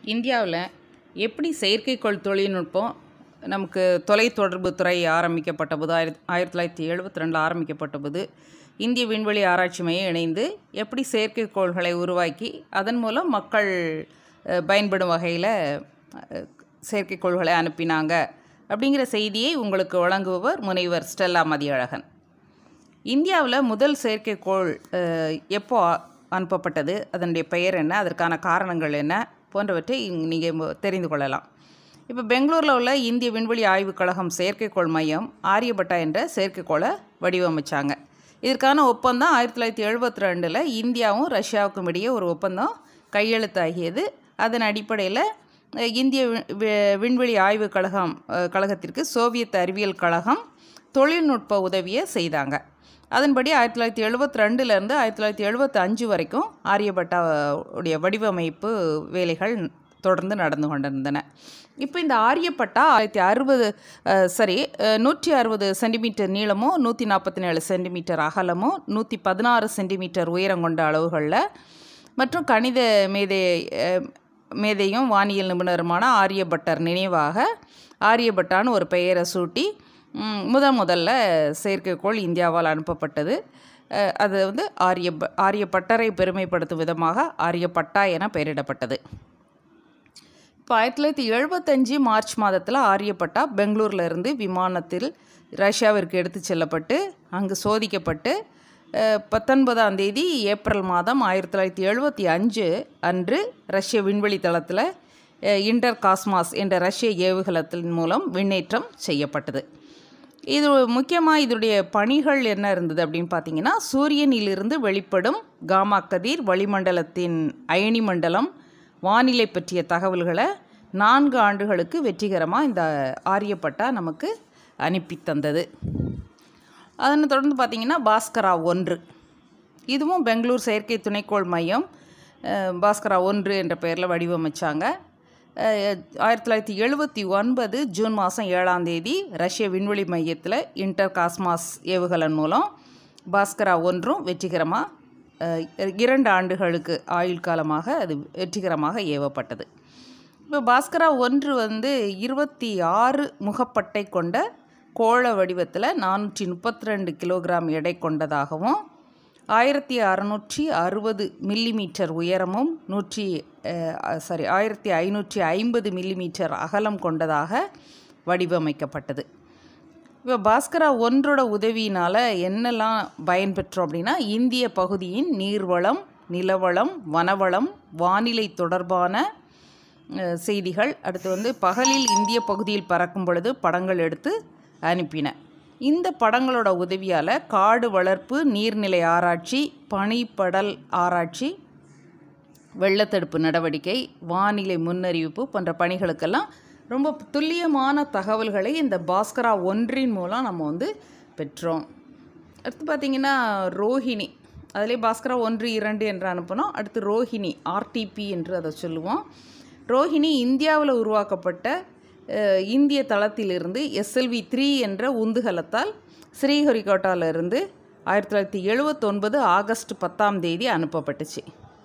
இந்தியாவில் எப்படி செயற்கைக்கோள் தொழில்நுட்பம் நமக்கு தொலைத்தொடர்பு துறை ஆரம்பிக்கப்பட்ட போது ஆயிரத்தி ஆயிரத்தி தொள்ளாயிரத்தி எழுபத்தி ரெண்டில் ஆரம்பிக்கப்பட்ட போது இந்திய விண்வெளி ஆராய்ச்சி மையம் இணைந்து எப்படி செயற்கைக்கோள்களை உருவாக்கி அதன் மூலம் மக்கள் அஹ், பயன்படும் வகையில் அஹ், செயற்கைக்கோள்களை அனுப்பினாங்க அப்படிங்கிற செய்தியை உங்களுக்கு வழங்குபவர் முனைவர் ஸ்டெல்லா மதியழகன் இந்தியாவில் முதல் செயற்கைக்கோள் அஹ், எப்போ அ- அனுப்பப்பட்டது அதனுடைய பெயர் என்ன அதற்கான காரணங்கள் என்ன போன்றவற்றை நீங்கள் தெரிந்து கொள்ளலாம் இப்போ பெங்களூரில் உள்ள இந்திய விண்வெளி ஆய்வுக் கழகம் செயற்கைக்கோள் மையம் ஆரியபட்டா என்ற செயற்கைக்கோளை வடிவமைச்சாங்க இதற்கான ஒப்பந்தம் ஆயிரத்தி தொள்ளாயிரத்தி எழுபத்தி ரெண்டில் இந்தியாவும் ரஷ்யாவுக்கும் இடையே ஒரு ஒப்பந்தம் கையெழுத்தாகியது அதன் அடிப்படையில் அஹ், இந்திய வி- வி- விண்வெளி ஆய்வுக் கழகம் அஹ், கழகத்திற்கு சோவியத் அறிவியல் கழகம் தொழில்நுட்ப உதவியை செய்தாங்க அதன்படி ஆயிரத்தி தொள்ளாயிரத்தி எழுபத்தி ரெண்டுலேருந்து ஆயிரத்தி தொள்ளாயிரத்தி எழுபத்தி அஞ்சு வரைக்கும் ஆரியபட்டா உடைய வடிவமைப்பு வேலைகள் தொடர்ந்து நடந்து கொண்டிருந்தன இப்போ இந்த ஆரியப்பட்டா ஆயிரத்தி அறுபது சரி நூற்றி அறுபது சென்டிமீட்டர் நீளமும் நூற்றி நாற்பத்தி ஏழு சென்டிமீட்டர் அகலமும் நூற்றி பதினாறு சென்டிமீட்டர் உயரம் கொண்ட அளவுகளில் மற்றும் கணித மேதை அஹ், மேதையும் வானியல் நிபுணருமான ஆரியபட்டர் நினைவாக ஆரியபட்டான்னு ஒரு பெயரை சூட்டி ம், முதன் முதல்ல செயற்கைக்கோள் இந்தியாவால் அனுப்பப்பட்டது அஹ், அது வந்து ஆரிய ஆரியப்பட்டரை பெருமைப்படுத்தும் விதமாக ஆரியப்பட்டா என பெயரிடப்பட்டது இப்போ ஆயிரத்தி தொள்ளாயிரத்தி எழுபத்தஞ்சு மார்ச் மாதத்தில் ஆரியப்பட்டா பெங்களூர்ல இருந்து விமானத்தில் ரஷ்யாவிற்கு எடுத்து செல்லப்பட்டு அங்கு சோதிக்கப்பட்டு அஹ், பத்தொன்பதாம் தேதி ஏப்ரல் மாதம் ஆயிரத்தி தொள்ளாயிரத்தி எழுபத்தி அஞ்சு அன்று ரஷ்ய விண்வெளி தளத்தில் இன்டர் காஸ்மாஸ் என்ற ரஷ்ய ஏவுகலத்தின் மூலம் விண்ணேற்றம் செய்யப்பட்டது இது முக்கியமாக இதனுடைய பணிகள் என்ன இருந்தது அப்படின்னு பார்த்தீங்கன்னா சூரியனிலிருந்து வெளிப்படும் காமா கதிர் வளிமண்டலத்தின் அயனி மண்டலம் வானிலை பற்றிய தகவல்களை நான்கு ஆண்டுகளுக்கு வெற்றிகரமாக இந்த ஆரியப்பட்டா நமக்கு அனுப்பி தந்தது அதனை தொடர்ந்து பார்த்தீங்கன்னா பாஸ்கரா ஒன்று இதுவும் பெங்களூர் செயற்கை துணைக்கோள் மையம் அஹ், பாஸ்கரா ஒன்று என்ற பெயரில் வடிவமைச்சாங்க அஹ், ஆயிரத்தி தொள்ளாயிரத்தி எழுபத்தி ஒன்பது ஜூன் மாதம் ஏழாம் தேதி ரஷ்ய விண்வெளி மையத்தில் இன்டர் காஸ்மாஸ் ஏவுகலன் மூலம் பாஸ்கரா ஒன்றும் வெற்றிகரமாக அஹ், இரண்டு ஆண்டுகளுக்கு ஆயுள் காலமாக அது வெற்றிகரமாக ஏவப்பட்டது இப்போ பாஸ்கரா ஒன்று வந்து இருபத்தி ஆறு முகப்பட்டை கொண்ட கோள வடிவத்தில் நானூற்றி முப்பத்தி ரெண்டு கிலோகிராம் எடை கொண்டதாகவும் ஆயிரத்தி அறநூற்றி அறுபது மில்லிமீட்டர் உயரமும் நூற்றி சாரி ஆயிரத்தி ஐநூற்றி ஐம்பது மில்லிமீட்டர் அகலம் கொண்டதாக வடிவமைக்கப்பட்டது இப்போ பாஸ்கரா ஒன்றோட உதவியினால் என்னெல்லாம் பயன்பெற்றோம் அப்படின்னா இந்திய பகுதியின் நீர்வளம் நிலவளம் வனவளம் வானிலை தொடர்பான அஹ், செய்திகள் அடுத்து வந்து பகலில் இந்திய பகுதியில் பறக்கும் பொழுது படங்கள் எடுத்து அனுப்பின இந்த படங்களோட உதவியால் காடு வளர்ப்பு நீர்நிலை ஆராய்ச்சி பனிப்படல் ஆராய்ச்சி வெள்ளத்தடுப்பு நடவடிக்கை வானிலை முன்னறிவிப்பு போன்ற பணிகளுக்கெல்லாம் ரொம்ப துல்லியமான தகவல்களை இந்த பாஸ்கரா ஒன்றின் மூலம் நம்ம வந்து பெற்றோம் அடுத்து பார்த்திங்கன்னா ரோஹிணி அதிலே பாஸ்கரா ஒன்று இரண்டு என்று அனுப்பினோம் அடுத்து ரோஹிணி ஆர்டிபி என்று அதை சொல்லுவோம் ரோஹிணி இந்தியாவில் உருவாக்கப்பட்ட அஹ், இந்திய தளத்திலிருந்து எஸ்எல்வி த்ரீ என்ற உந்துகலத்தால் ஸ்ரீஹரிகோட்டாவிலிருந்து ஆயிரத்தி தொள்ளாயிரத்தி எழுபத்தொன்பது ஆகஸ்ட் பத்தாம் தேதி அனுப்பப்பட்டுச்சு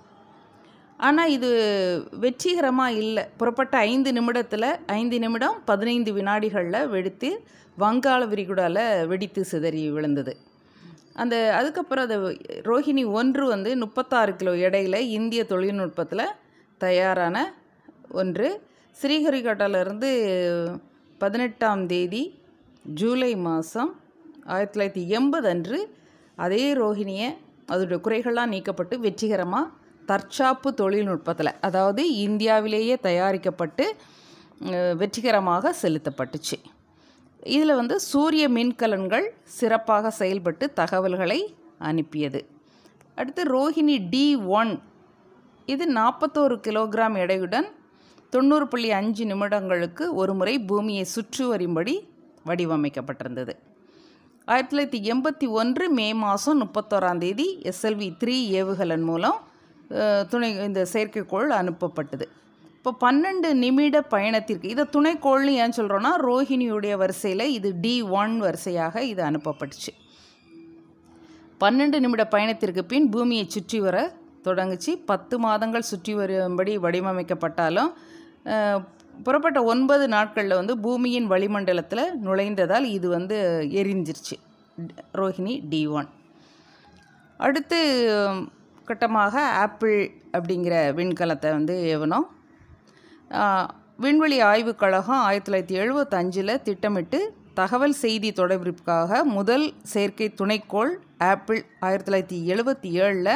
ஆனால் இது வெற்றிகரமாக இல்லை புறப்பட்ட ஐந்து நிமிடத்தில் ஐந்து நிமிடம் பதினைந்து வினாடிகளில் வெடித்து வங்காள விரிகுடாவில் வெடித்து சிதறி விழுந்தது அந்த அதுக்கப்புறம் அது ரோஹிணி ஒன்று வந்து முப்பத்தாறு கிலோ எடையில் இந்திய தொழில்நுட்பத்தில் தயாரான ஒன்று ஸ்ரீஹரிகோட்டாவிலிருந்து பதினெட்டாம் தேதி ஜூலை மாதம் ஆயிரத்தி தொள்ளாயிரத்தி எண்பது அன்று அதே ரோஹிணியை அதோடைய குறைகள்லாம் நீக்கப்பட்டு வெற்றிகரமாக தற்சாப்பு தொழில்நுட்பத்தில் அதாவது இந்தியாவிலேயே தயாரிக்கப்பட்டு அஹ், வெற்றிகரமாக செலுத்தப்பட்டுச்சு இதில் வந்து சூரிய மின்கலன்கள் சிறப்பாக செயல்பட்டு தகவல்களை அனுப்பியது அடுத்து ரோஹிணி டி ஒன் இது நாற்பத்தோரு கிலோகிராம் எடையுடன் தொண்ணூறு புள்ளி அஞ்சு நிமிடங்களுக்கு ஒரு முறை பூமியை சுற்றி வரும்படி வடிவமைக்கப்பட்டிருந்தது ஆயிரத்தி தொள்ளாயிரத்தி எண்பத்தி ஒன்று மே மாதம் முப்பத்தோராம் தேதி எஸ்எல்வி த்ரீ ஏவுகலன் மூலம் அஹ், துணை இந்த செயற்கைக்கோள் அனுப்பப்பட்டது இப்போ பன்னெண்டு நிமிட பயணத்திற்கு இதை துணைக்கோள்னு ஏன் சொல்கிறோன்னா ரோஹிணியுடைய வரிசையில் இது டி ஒன் வரிசையாக இது அனுப்பப்பட்டுச்சு பன்னெண்டு நிமிட பயணத்திற்கு பின் பூமியை சுற்றி வர தொடங்குச்சு பத்து மாதங்கள் சுற்றி வரும்படி வடிவமைக்கப்பட்டாலும் அஹ், புறப்பட்ட ஒன்பது நாட்களில் வந்து பூமியின் வளிமண்டலத்தில் நுழைந்ததால் இது வந்து எரிஞ்சிருச்சு ரோஹிணி டி ஒன் அடுத்து உம், கட்டமாக ஆப்பிள் அப்படிங்கிற விண்கலத்தை வந்து ஏவணும் ஆஹ், விண்வெளி ஆய்வுக் கழகம் ஆயிரத்தி தொள்ளாயிரத்தி எழுபத்தஞ்சில் திட்டமிட்டு தகவல் செய்தி தொடர்பிற்காக முதல் செயற்கை துணைக்கோள் ஆப்பிள் ஆயிரத்தி தொள்ளாயிரத்தி எழுபத்தி ஏழில்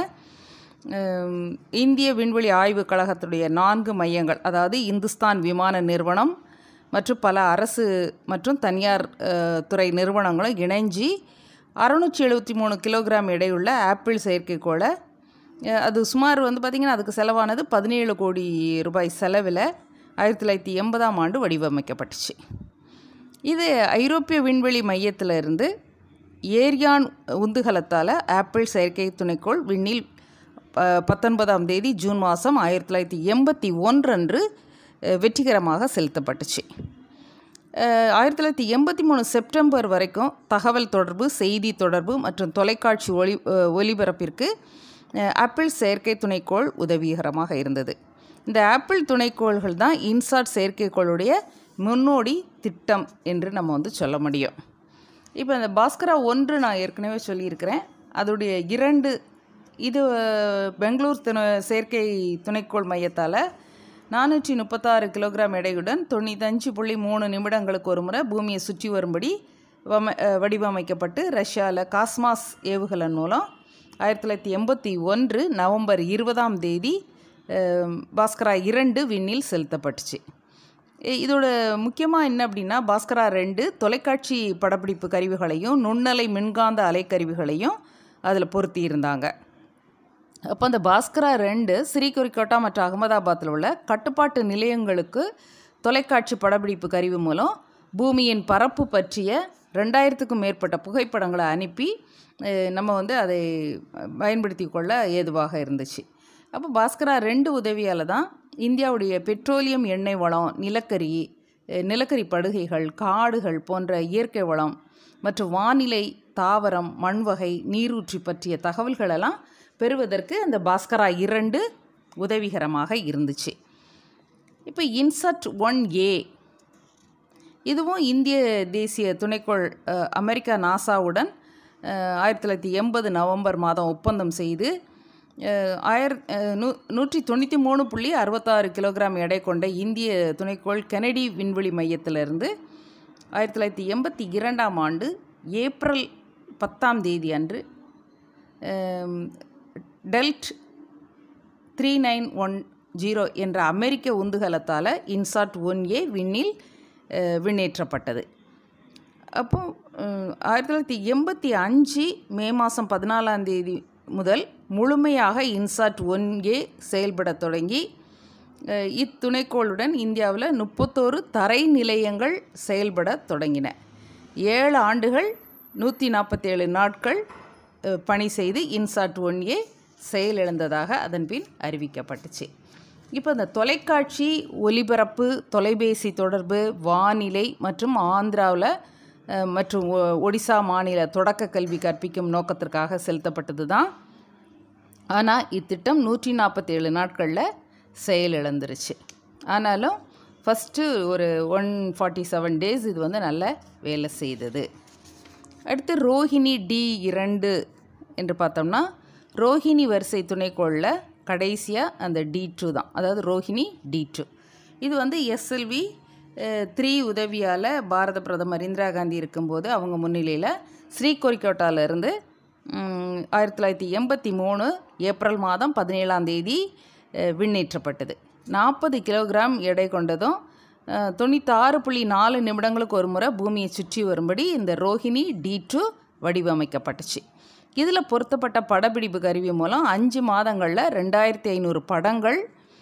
இந்திய விண்வெளி ஆய்வுக் கழகத்துடைய நான்கு மையங்கள் அதாவது இந்துஸ்தான் விமான நிறுவனம் மற்றும் பல அரசு மற்றும் தனியார் அஹ், துறை நிறுவனங்களும் இணைஞ்சு அறுநூற்றி எழுபத்தி மூணு கிலோகிராம் எடையுள்ள ஆப்பிள் செயற்கைக்கோளை அஹ், அது சுமார் வந்து பார்த்திங்கன்னா அதுக்கு செலவானது பதினேழு கோடி ரூபாய் செலவில் ஆயிரத்தி தொள்ளாயிரத்தி எண்பதாம் ஆண்டு வடிவமைக்கப்பட்டுச்சு இது ஐரோப்பிய விண்வெளி மையத்தில் இருந்து ஏரியான் உந்துகலத்தால் ஆப்பிள் செயற்கை துணைக்கோள் விண்ணில் ப பத்தொன்பதாம் தேதி ஜூன் மாதம் ஆயிரத்தி தொள்ளாயிரத்தி எண்பத்தி ஒன்றன்று அஹ், வெற்றிகரமாக செலுத்தப்பட்டுச்சு அஹ், ஆயிரத்தி தொள்ளாயிரத்தி எண்பத்தி மூணு செப்டம்பர் வரைக்கும் தகவல் தொடர்பு செய்தி தொடர்பு மற்றும் தொலைக்காட்சி ஒளி அஹ், ஒலிபரப்பிற்கு அஹ், ஆப்பிள் செயற்கை துணைக்கோள் உதவிகரமாக இருந்தது இந்த ஆப்பிள் துணைக்கோள்கள் தான் இன்சாட் செயற்கைக்கோளுடைய முன்னோடி திட்டம் என்று நம்ம வந்து சொல்ல முடியும் இப்போ இந்த பாஸ்கரா ஒன்று நான் ஏற்கனவே சொல்லியிருக்கிறேன் அதோடைய இரண்டு இது அஹ், பெங்களூர் துணை செயற்கை துணைக்கோள் மையத்தால் நானூற்றி முப்பத்தாறு கிலோகிராம் எடையுடன் தொண்ணூத்தஞ்சு புள்ளி மூணு நிமிடங்களுக்கு ஒரு முறை பூமியை சுற்றி வரும்படி வம அஹ், வடிவமைக்கப்பட்டு ரஷ்யாவில் காஸ்மாஸ் ஏவுகலன் மூலம் ஆயிரத்தி தொள்ளாயிரத்தி எண்பத்தி ஒன்று நவம்பர் இருபதாம் தேதி அஹ், பாஸ்கரா இரண்டு விண்ணில் செலுத்தப்பட்டுச்சு இ- இதோட முக்கியமாக என்ன அப்படின்னா பாஸ்கரா ரெண்டு தொலைக்காட்சி படப்பிடிப்பு கருவிகளையும் நுண்ணலை மின்காந்த அலைக்கருவிகளையும் அதில் பொருத்தி இருந்தாங்க அப்போ அந்த பாஸ்கரா ரெண்டு ஸ்ரீகரிக்கோட்டா மற்றும் அகமதாபாத்தில் உள்ள கட்டுப்பாட்டு நிலையங்களுக்கு தொலைக்காட்சி படப்பிடிப்பு கருவி மூலம் பூமியின் பரப்பு பற்றிய ரெண்டாயிரத்துக்கும் மேற்பட்ட புகைப்படங்களை அனுப்பி அஹ், நம்ம வந்து அதை பயன்படுத்தி கொள்ள ஏதுவாக இருந்துச்சு அப்போ பாஸ்கரா ரெண்டு உதவியால் தான் இந்தியாவுடைய பெட்ரோலியம் எண்ணெய் வளம் நிலக்கரி அஹ், நிலக்கரி படுகைகள் காடுகள் போன்ற இயற்கை வளம் மற்றும் வானிலை தாவரம் மண்வகை நீரூற்றி பற்றிய தகவல்களெல்லாம் பெறுவதற்கு அந்த பாஸ்கரா இரண்டு உதவிகரமாக இருந்துச்சு இப்போ இன்சட் ஒன் ஏ இதுவும் இந்திய தேசிய துணைக்கோள் அஹ், அமெரிக்கா நாசாவுடன் அஹ், ஆயிரத்தி தொள்ளாயிரத்தி எண்பது நவம்பர் மாதம் ஒப்பந்தம் செய்து அஹ், ஆயிர அஹ், நூ நூற்றி தொண்ணூற்றி மூணு புள்ளி அறுபத்தாறு கிலோகிராம் எடை கொண்ட இந்திய துணைக்கோள் கெனடி விண்வெளி மையத்திலிருந்து ஆயிரத்தி தொள்ளாயிரத்தி எண்பத்தி இரண்டாம் ஆண்டு ஏப்ரல் பத்தாம் தேதி அன்று um, Delta three nine one zero என்ற அமெரிக்க உந்துகலத்தால் இன்சாட் ஒன் ஏ விண்ணில் அஹ், விண்ணேற்றப்பட்டது அப்போ அஹ், ஆயிரத்தி தொள்ளாயிரத்தி எண்பத்தி அஞ்சு மே மாதம் பதினாலாம் தேதி முதல் முழுமையாக இன்சாட் ஒன் ஏ செயல்படத் தொடங்கி அஹ், இத்துணைக்கோளுடன் இந்தியாவில் முப்பத்தோரு தரை நிலையங்கள் செயல்படத் தொடங்கின ஏழு ஆண்டுகள் நூற்றி நாற்பத்தேழு நாட்கள் அஹ், பணி செய்து இன்சாட் ஒன் ஏ செயலிழந்ததாக அதன் பின் அறிவிக்கப்பட்டுச்சு இப்போ இந்த தொலைக்காட்சி ஒலிபரப்பு தொலைபேசி தொடர்பு வானிலை மற்றும் ஆந்திராவில் அஹ், மற்றும் ஒ- ஒடிசா மாநில தொடக்க கல்வி கற்பிக்கும் நோக்கத்திற்காக செலுத்தப்பட்டது தான் ஆனால் இத்திட்டம் நூற்றி நாற்பத்தேழு நாட்களில் செயலிழந்துருச்சு ஆனாலும் ஃபஸ்ட்டு ஒரு ஒன் ஃபார்ட்டி செவன் டேஸ் இது வந்து நல்ல வேலை செய்தது அடுத்து ரோஹிணி டி இரண்டு என்று பார்த்தோம்னா ரோஹிணி வரிசை துணைக்கோளில் கடைசியாக அந்த டி டூ தான் அதாவது ரோஹிணி டி டூ இது வந்து எஸ்எல்வி த்ரீ உதவியால் பாரத பிரதமர் இந்திரா காந்தி இருக்கும்போது அவங்க முன்னிலையில் ஸ்ரீகோரிக்கோட்டாவிலிருந்து ஆயிரத்தி தொள்ளாயிரத்தி எண்பத்தி மூணு ஏப்ரல் மாதம் பதினேழாம் தேதி அஹ், விண்ணேற்றப்பட்டது நாற்பது கிலோகிராம் எடை கொண்டதும் அஹ், தொண்ணூத்தாறு புள்ளி நாலு நிமிடங்களுக்கு ஒரு முறை பூமியை சுற்றி வரும்படி இந்த ரோஹிணி டி டூ வடிவமைக்கப்பட்டுச்சு இதில் பொருத்தப்பட்ட படப்பிடிப்பு கருவி மூலம் அஞ்சு மாதங்களில் ரெண்டாயிரத்தி ஐநூறு படங்கள்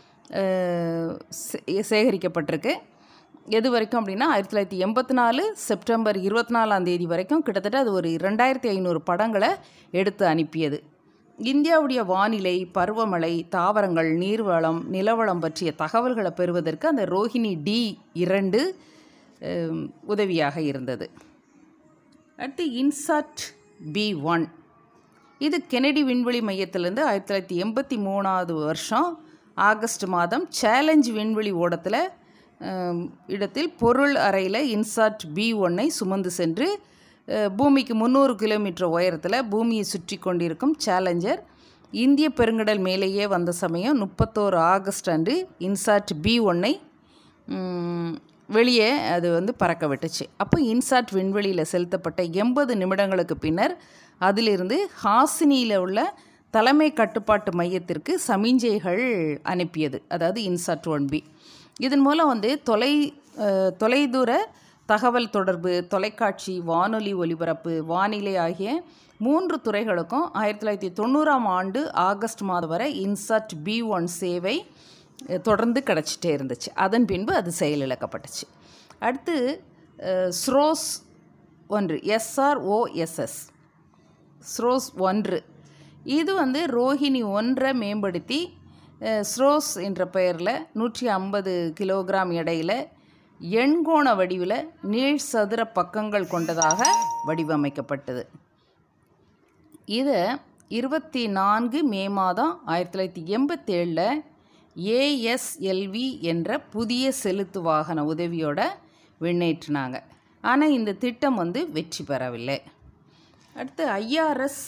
அஹ், சே- சேகரிக்கப்பட்டிருக்கு எது வரைக்கும் அப்படின்னா ஆயிரத்தி தொள்ளாயிரத்தி எண்பத்தி நாலு செப்டம்பர் இருபத்தி நாலாம் தேதி வரைக்கும் கிட்டத்தட்ட அது ஒரு ரெண்டாயிரத்தி ஐநூறு படங்களை எடுத்து அனுப்பியது இந்தியாவுடைய வானிலை பருவமழை தாவரங்கள் நீர்வளம் நிலவளம் பற்றிய தகவல்களை பெறுவதற்கு அந்த ரோஹிணி டி இரண்டு அஹ், உதவியாக இருந்தது அடுத்து இன்சாட் பி ஒன் இது கெனடி விண்வெளி மையத்திலேருந்து ஆயிரத்தி தொள்ளாயிரத்தி எண்பத்தி மூணாவது வருஷம் ஆகஸ்ட் மாதம் சேலஞ்ச் விண்வெளி ஓடத்தில் அஹ், இடத்தில் பொருள் அறையில் இன்சாட் பி ஒன்னை சுமந்து சென்று அஹ், பூமிக்கு முந்நூறு கிலோமீட்டர் உயரத்தில் பூமியை சுற்றி கொண்டிருக்கும் சேலஞ்சர் இந்திய பெருங்கடல் மேலேயே வந்த சமயம் முப்பத்தோரு ஆகஸ்ட் அன்று இன்சாட் பி ஒன்னை ம், வெளியே அது வந்து பறக்க விட்டுச்சு அப்போ இன்சாட் விண்வெளியில் செலுத்தப்பட்ட எண்பது நிமிடங்களுக்கு பின்னர் அதிலிருந்து ஹாசினியில் உள்ள தலைமை கட்டுப்பாட்டு மையத்திற்கு சமிஞ்சைகள் அனுப்பியது அதாவது இன்சாட் ஒன் பி இதன் மூலம் வந்து தொலை அஹ், தொலைதூர தகவல் தொடர்பு தொலைக்காட்சி வானொலி ஒலிபரப்பு வானிலை ஆகிய மூன்று துறைகளுக்கும் ஆயிரத்தி தொள்ளாயிரத்தி தொண்ணூறாம் ஆண்டு ஆகஸ்ட் மாதம் வரை இன்சாட் பி ஒன் சேவை அஹ், தொடர்ந்து கிடச்சிட்டே இருந்துச்சு அதன் பின்பு அது செயலிழக்கப்பட்டுச்சு அடுத்து அஹ், ஸ்ரோஸ் ஒன்று எஸ்ஆர்ஓஎஸ்எஸ் ஸ்ரோஸ் ஒன்று இது வந்து ரோஹிணி ஒன்றை மேம்படுத்தி அஹ், ஸ்ரோஸ் என்ற பெயரில் நூற்றி ஐம்பது கிலோகிராம் எடையில் எண்கோண வடிவில் நீள் சதுர பக்கங்கள் கொண்டதாக வடிவமைக்கப்பட்டது இதை இருபத்தி நான்கு மே மாதம் ஆயிரத்தி தொள்ளாயிரத்தி எண்பத்தேழில் ஏஎஸ்எல்வி என்ற புதிய செலுத்து வாகன உதவியோட விண்ணேற்றினாங்க ஆனால் இந்த திட்டம் வந்து வெற்றி பெறவில்லை அடுத்து ஐஆர்எஸ்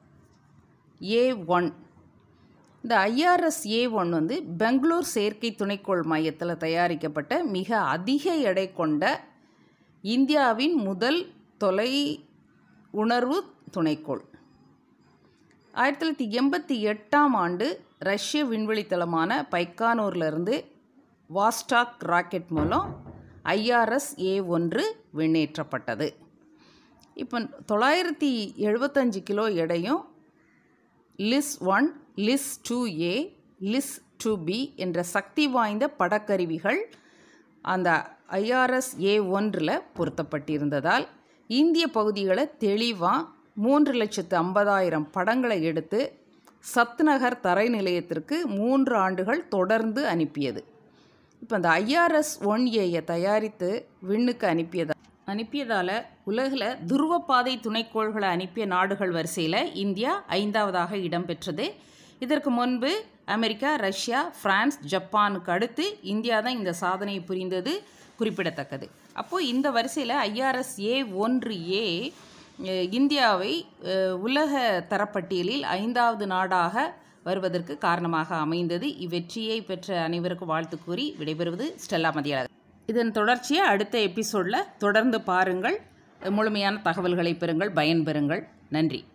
ஏ ஒன் இந்த ஐஆர்எஸ் ஏ ஒன் வந்து பெங்களூர் செயற்கை துணைக்கோள் மையத்தில் தயாரிக்கப்பட்ட மிக அதிக எடை கொண்ட இந்தியாவின் முதல் தொலை உணர்வு துணைக்கோள் ஆயிரத்தி தொள்ளாயிரத்தி எண்பத்தி எட்டாம் ஆண்டு ரஷ்ய விண்வெளி தளமான பைக்கானூர்லேருந்து வாஸ்டாக் ராக்கெட் மூலம் ஐஆர்எஸ் ஏ ஒன்று விண்ணேற்றப்பட்டது இப்போ தொள்ளாயிரத்தி எழுபத்தஞ்சு கிலோ எடையும் LISS one LISS two A LISS two B என்ற சக்தி வாய்ந்த படக்கருவிகள் அந்த ஐஆர்எஸ் ஏ ஒன்றில் பொருத்தப்பட்டிருந்ததால் இந்திய பகுதிகளை தெளிவாக மூன்று லட்சத்து ஐம்பதாயிரம் படங்களை எடுத்து சத்நகர் தரை நிலையத்திற்கு மூன்று ஆண்டுகள் தொடர்ந்து அனுப்பியது இப்போ இந்த ஐஆர்எஸ் ஒன் ஏயை தயாரித்து விண்ணுக்கு அனுப்பியதா அனுப்பியதால் உலகில் துருவப்பாதை துணைக்கோள்களை அனுப்பிய நாடுகள் வரிசையில் இந்தியா ஐந்தாவதாக இடம்பெற்றது இதற்கு முன்பு அமெரிக்கா ரஷ்யா பிரான்ஸ் ஜப்பானுக்கு அடுத்து இந்தியா தான் இந்த சாதனையை புரிந்தது குறிப்பிடத்தக்கது அப்போது இந்த வரிசையில் ஐஆர்எஸ் ஏ ஒன்று ஏ அஹ், இந்தியாவை அஹ், உலக தரப்பட்டியலில் ஐந்தாவது நாடாக வருவதற்கு காரணமாக அமைந்தது இவ்வெற்றியை பெற்ற அனைவருக்கும் வாழ்த்து கூறி விடைபெறுவது ஸ்டெல்லா மதியழகன் இதன் தொடர்ச்சியை அடுத்த எபிசோடில் தொடர்ந்து பாருங்கள் முழுமையான தகவல்களை பெறுங்கள் பயன்பெறுங்கள் நன்றி